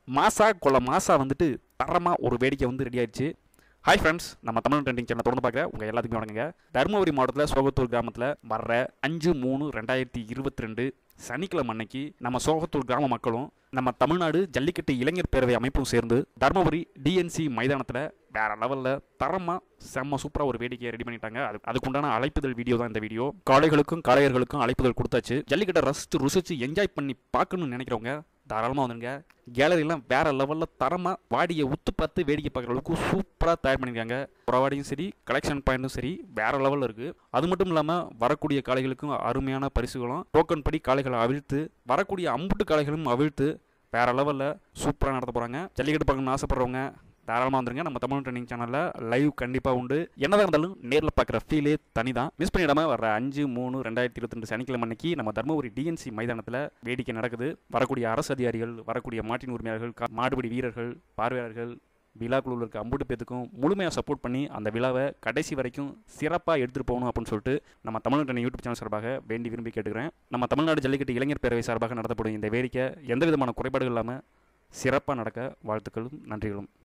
மாசா கொல மாசா வந்துட்டு தரமாக ஒரு வேடிக்கை வந்து ரெடி ஆயிடுச்சு ஹாய் ஃப்ரெண்ட்ஸ் நம்ம தமிழ் ட்ரெண்டிங் சேனல் தொடர்ந்து பார்க்குற உங்கள் எல்லாத்துக்குமே வணங்குங்க தருமபுரி மாவட்டத்தில் சோகத்தூர் கிராமத்தில் வர்ற அஞ்சு மூணு ரெண்டாயிரத்தி இருபத்தி ரெண்டு சனிக்கிழமை அன்னைக்கு நம்ம சோகத்தூர் கிராம மக்களும் நம்ம தமிழ்நாடு ஜல்லிக்கட்டு இளைஞர் பேரவை அமைப்பும் சேர்ந்து தருமபுரி டிஎன்சி மைதானத்தில் வேற லெவலில் தரமாக செம்ம சூப்பராக ஒரு வேடிக்கையை ரெடி பண்ணிட்டாங்க அது அதுக்குண்டான அழைப்புதல் வீடியோ தான் இந்த வீடியோ காளைகளுக்கும் காளையர்களுக்கும் அழைப்புதல் கொடுத்தாச்சு ஜல்லிக்கட்டை ரசித்து ருசித்து என்ஜாய் பண்ணி பார்க்கணும்னு நினைக்கிறவங்க தாராளமாக வந்துருங்க கேலரிலாம் வேற லெவலில் தரமாக வாடியை உத்து பார்த்து வேடிக்கை பார்க்குற அளவுக்கு சூப்பராக தயார் பண்ணியிருக்காங்க புறவாடியும் சரி கலெக்ஷன் பாயிண்ட்டும் சரி வேற லெவலில் இருக்குது அது மட்டும் இல்லாமல் வரக்கூடிய காளைகளுக்கும் அருமையான பரிசுகளும் டோக்கன் படி காளைகளை அவிழ்த்து வரக்கூடிய அம்புட்டு காளைகளும் அவிழ்த்து வேற லெவலில் சூப்பராக நடத்த போகிறாங்க ஜல்லிக்கட்டு பார்க்கணும்னு ஆசைப்படுறவங்க தாராளமாக வந்துருங்க நம்ம தமிழ் ட்ரெண்டிங் சேனலில் லைவ் கண்டிப்பாக உண்டு என்னதான் இருந்தாலும் நேரில் பார்க்குற ஃபீலே தனி தான் மிஸ் பண்ணிடாம வர அஞ்சு மூணு ரெண்டாயிரத்தி இருபத்தி ரெண்டு சனிக்கிழமை அன்னைக்கு நம்ம தர்மபுரி டிஎன்சி மைதானத்தில் வேடிக்கை நடக்குது வரக்கூடிய அரசு அதிகாரிகள் வரக்கூடிய மாட்டின் உரிமையாளர்கள் கா- மாடுபிடி வீரர்கள் பார்வையாளர்கள் விழா குழுவில் இருக்க அம்புட்டு பேத்துக்கும் முழுமையாக சப்போர்ட் பண்ணி அந்த விழாவை கடைசி வரைக்கும் சிறப்பாக எடுத்துகிட்டு போகணும் அப்படின்னு சொல்லிட்டு நம்ம தமிழ் ட்ரெண்டிங் யூடியூப் சேனல் சார்பாக வேண்டி விரும்பி கேட்டுக்கிறேன் நம்ம தமிழ்நாடு ஜல்லிக்கட்டு இளைஞர் பேரவை சார்பாக நடத்தப்படும் இந்த வேடிக்கை எந்த விதமான குறைபாடுகள் இல்லாமல் சிறப்பாக நடக்க வாழ்த்துக்களும் நன்றிகளும்